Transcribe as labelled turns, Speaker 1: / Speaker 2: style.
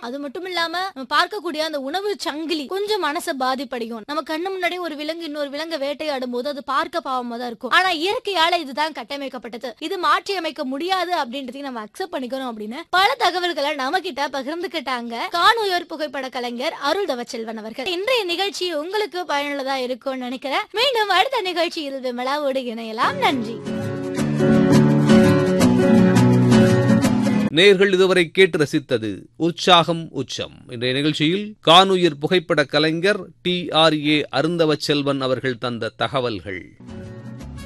Speaker 1: அது மட்டும் இல்லாம நம்ம பார்க்கக்கூடிய அந்த உணவு சங்கிலி கொஞ்சம் மனசை பாதிப்படையும் நம்ம கண்ணு முன்னாடி ஒரு விலங்கு இன்னொரு விலங்கை வேட்டையாடும் போது அது பார்க்க பாவமா தான் இருக்கும் ஆனா இயற்கையால இதுதான் கட்டமைக்கப்பட்டது இது மாற்றி அமைக்க முடியாது அப்படின்றதையும் நம்ம அக்செப்ட் பண்ணிக்கணும் அப்படின்னு பல தகவல்களை நம்ம கிட்ட பகிர்ந்துக்கிட்டாங்க காணுயர் புகைப்பட கலைஞர் அருள் தவச்செல்வன் அவர்கள் இன்றைய நிகழ்ச்சி உங்களுக்கு பயனுள்ளதா இருக்கும்னு நினைக்கிறேன் மீண்டும் அடுத்த நிகழ்ச்சியில் விமலாவோடு இணையலாம் நன்றி
Speaker 2: நேர்கள் இதுவரை கேட்டு ரசித்தது உற்சாகம் உச்சம் இன்றைய நிகழ்ச்சியில் காணுயிர் புகைப்பட கலைஞர் T R A Arunthava Selvan அவர்கள் தந்த தகவல்கள்